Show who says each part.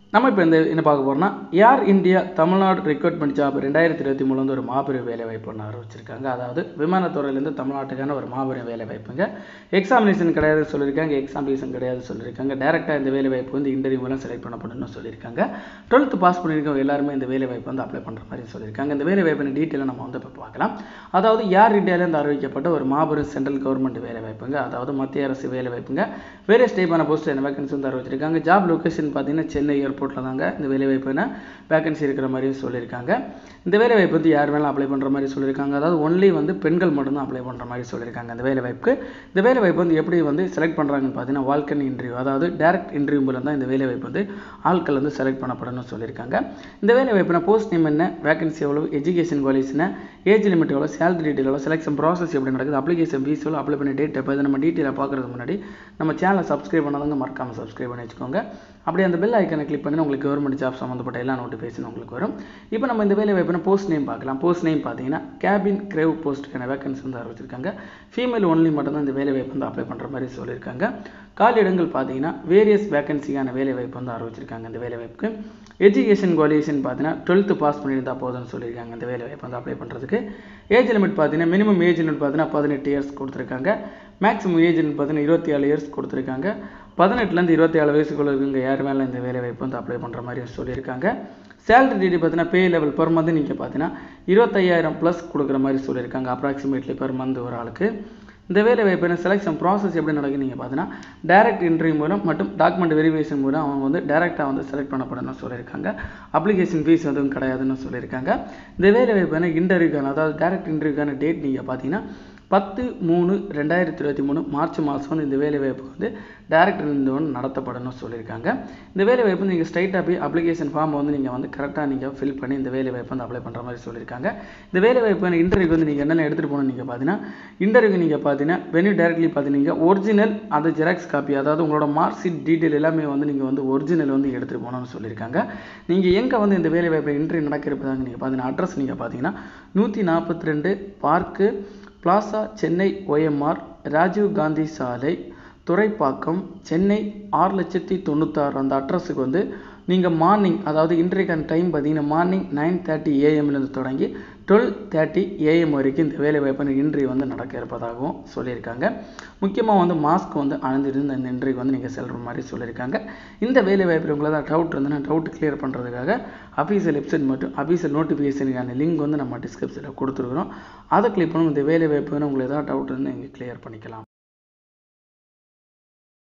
Speaker 1: நம்ம இப்போ இந்த என்ன பார்க்க போகிறோம்னா Air India Tamil Nadu recruitment job ரெண்டாயிரத்தி இருபத்தி மூணு வந்து ஒரு மாபெரும் வேலை வாய்ப்பு ஒன்று ஆரம்பிச்சிருக்காங்க அதாவது விமானத்துறையிலேருந்து தமிழ்நாட்டுக்கான ஒரு மாபெரும் வேலை வாய்ப்புங்க எக்ஸாமினேஷன் கிடையாது சொல்லியிருக்காங்க எக்ஸாமினேஷன் கிடையாது சொல்லியிருக்காங்க டேரெக்டாக இந்த வேலை வாய்ப்பு வந்து இன்டர்வியூ மூலம் செலக்ட் பண்ணப்படணும்னு சொல்லியிருக்காங்க டுவெல்த்து பாஸ் பண்ணியிருக்கவங்க எல்லாருமே இந்த வேலை வாய்ப்பு வந்து அப்ளை பண்ணுற மாதிரி சொல்லியிருக்காங்க இந்த வேலை வாய்ப்பின் டீட்டெயிலாக நம்ம வந்து இப்போ பார்க்கலாம் அதாவது ஏர் இந்தியாவிலேருந்து அறிவிக்கப்பட்ட ஒரு மாபெரும் சென்ட்ரல் கவர்மெண்ட் வேலை வாய்ப்புங்க அதாவது மத்திய அரசு வேலை வாய்ப்புங்க வேரியஸ் டைப்பான போஸ்ட் என்ன வேகன்சி வந்து அறிவிச்சிருக்காங்க ஜாப் லொக்கேஷன் பார்த்தீங்கன்னா சென்னை ஏர்போர்ட்டில் தாங்க இந்த வேலை வாய்ப்புனா வேகன்சி இருக்கிற மாதிரியும் சொல்லியிருக்காங்க இந்த வேலை வாய்ப்பு வந்து யார் வேணாலும் அப்ளை பண்ணுற மாதிரி சொல்லியிருக்காங்க அதாவது ஒன்லி வந்து பெண்கள் மட்டும்தான் அப்ளை பண்ணுற மாதிரி சொல்லியிருக்காங்க இந்த வேலை வாய்ப்புக்கு இந்த வேலை வாய்ப்பு வந்து எப்படி வந்து செலக்ட் பண்ணுறாங்கன்னு பார்த்தீங்கன்னா வால்கன் இன்டர்வியூ அதாவது டேரக்ட் இன்டர்வியூ மூலம் தான் இந்த வேலை வாய்ப்பு வந்து ஆட்கள் வந்து செலக்ட் பண்ணப்படணும்னு சொல்லியிருக்காங்க இந்த வேலை வாய்ப்புனா போஸ்ட் நேம் என்ன வேகன்சி எவ்வளோ எஜுகேஷன் குவாலிஃபிகேஷன் ஏஜ் லிமிட் எவ்வளோ சேலரி டீட்டெயில் எவ்வளோ செலெக்ஷன் ப்ராசஸ் எப்படி நடக்குது அப்ளிகேஷன் ஃபீஸ் எவ்வளோ அப்ளை பண்ண டேட் எப்போ இதை நம்ம டீட்டெயிலாக பார்க்குறதுக்கு முன்னாடி நம்ம சேனலை சப்ஸ்கிரைப் பண்ணாதவங்க மறக்காமல் சப்ஸ்கிரைப் பண்ணி வச்சுக்கோங்க அப்படியே அந்த பெல் ஐக்கனை கிளிக் பண்ணி உங்களுக்கு கவர்மெண்ட் ஜாப் சம்மந்தப்பட்ட எல்லா நோட்டிஃபிகேஷன் உங்களுக்கு வரும் இப்போ நம்ம இந்த வேலை வாய்ப்புனா போஸ்ட் நேம் பார்க்கலாம் போஸ்ட் நேம் பார்த்தீங்கன்னா கேபின் கிரேவ் போஸ்ட்டுக்கான வேகன்சி வந்து அறிவிச்சிருக்காங்க ஃபீமேல் ஒன்லி மட்டும்தான் இந்த வேலை வாய்ப்பு வந்து அப்ளை பண்ணுற மாதிரி சொல்லியிருக்காங்க காலி இடங்கள் பார்த்தீங்கன்னா வேரியஸ் வேகன்சிக்கான வேலை வாய்ப்பு வந்து அறிவிச்சிருக்காங்க இந்த வேலை வாய்ப்புக்கு எஜுகேஷன் குவாலிஃபிகேஷன் பார்த்தீங்கன்னா டுவெல்த்து பாஸ் பண்ணியிருந்தா போதும்னு சொல்லியிருக்காங்க இந்த வேலை வாய்ப்பு வந்து அப்ளை பண்ணுறதுக்கு ஏஜ் லிமிட் பார்த்தீங்கன்னா மினிமம் ஏஜ் லிமிட் பார்த்தீங்கன்னா பதினெட்டு இயர்ஸ் கொடுத்துருக்காங்க மேக்ஸிமம் ஏஜ் லிமிட் பார்த்தீங்கன்னா இருபத்தி ஏழு இயர்ஸ் கொடுத்துருக்காங்க பதினெட்டுலேருந்து இருபத்தி ஏழு வயசுக்குள்ள இருக்கவங்க யார் மேலே இந்த வேலை வாய்ப்பு வந்து அப்ளை பண்ணுற மாதிரி சொல்லியிருக்காங்க சேலரி டீடி பார்த்தீங்கன்னா பே லெவல் பெர் மந்த் நீங்கள் பார்த்தீங்கன்னா இருபத்தையாயிரம் ப்ளஸ் கொடுக்குற மாதிரி சொல்லியிருக்காங்க அப்ராக்சிமேட்லி பெர் மந்த் ஒரு ஆளுக்கு இந்த வேலை வாய்ப்பு செலெக்ஷன் ப்ராசஸ் எப்படி நடக்குது நீங்கள் பார்த்தீங்கன்னா டேரக்ட் இன்டர்வியூ மூலம் மற்றும் டாக்குமெண்ட் வெரிஃபிகேஷன் மூலம் அவங்க வந்து டேரெக்டாக வந்து செலக்ட் பண்ணப்படணும்னு சொல்லியிருக்காங்க அப்ளிகேஷன் ஃபீஸ் எதுவும் கிடையாதுன்னு சொல்லியிருக்காங்க இந்த வேலை வாய்ப்பு இன்டர்வியூக்கான அதாவது டேரக்ட் இன்டர்வியூக்கான டேட் நீங்கள் பார்த்தீங்கன்னா பத்து மூணு ரெண்டாயிரத்தி இருபத்தி மூணு மார்ச் மாதம் வந்து இந்த வேலை வாய்ப்பு வந்து டேரக்ட் ஒன்று நடத்தப்படணும்னு சொல்லியிருக்காங்க இந்த வேலை வாய்ப்பு நீங்கள் ஸ்ட்ரைட்டாக போய் அப்ளிகேஷன் ஃபார்ம் வந்து நீங்கள் வந்து கரெக்டாக நீங்கள் ஃபில் பண்ணி இந்த வேலை வாய்ப்பு வந்து அப்ளை பண்ணுற மாதிரி சொல்லியிருக்காங்க இந்த வேலை வாய்ப்பு இன்டர்வியூ வந்து நீங்கள் என்னென்ன எடுத்துகிட்டு போகணும் நீங்கள் பார்த்தீங்கன்னா இன்டர்வியூ நீங்கள் பார்த்தீங்கன்னா வென்யூ டேரக்ட்லி பார்த்தீங்கன்னா ஒரிஜினல் அது ஜெராக்ஸ் காப்பி அதாவது உங்களோட மார்க் ஷீட் டீட்டெயில் எல்லாமே வந்து நீங்கள் வந்து ஒரிஜினல் வந்து எடுத்துகிட்டு போகணும்னு சொல்லியிருக்காங்க நீங்கள் எங்கே வந்து இந்த வேலை வாய்ப்பு இன்டர்வியூ நடக்கிறப்பதாங்க நீங்கள் பார்த்தீங்கன்னா அட்ரஸ் நீங்கள் பார்த்தீங்கன்னா நூற்றி நாற்பத்தி ரெண்டு park plaza Chennai OMR Rajiv Gandhi சாலை துறைப்பாக்கம் சென்னை ஆறு லட்சத்தி தொண்ணூத்தாறு அந்த அட்ரஸுக்கு வந்து நீங்கள் மார்னிங் அதாவது இன்றைக்கான டைம் பார்த்தீங்கன்னா மார்னிங் நைன் தேர்ட்டி ஏஎம்லேருந்து தொடங்கி டுவெல் தேர்ட்டி ஏஎம் வரைக்கும் இந்த வேலை வாய்ப்பு இன்டர்வியூ வந்து நடக்க இருப்பதாகவும் சொல்லியிருக்காங்க முக்கியமாக வந்து மாஸ்க் வந்து அணிந்திருந்து இந்த இன்டர்வியூ வந்து நீங்கள் செல்கிற மாதிரி சொல்லியிருக்காங்க இந்த வேலை வாய்ப்பு உங்களுக்கு தான் டவுட் இருந்ததுன்னா டவுட் கிளியர் பண்ணுறதுக்காக அஃபீஷியல் வெப்சைட் மற்றும் அஃபீஷியல் நோட்டிஃபிகேஷனுக்கான லிங்க் வந்து நம்ம டிஸ்கிரிப்ஷனில் கொடுத்துருக்குறோம் அதை கிளிக் பண்ணி இந்த வேலை வாய்ப்பு உங்களுக்கு ஏதாவது டவுட் இருந்து நீங்கள் கிளியர் பண்ணிக்கலாம்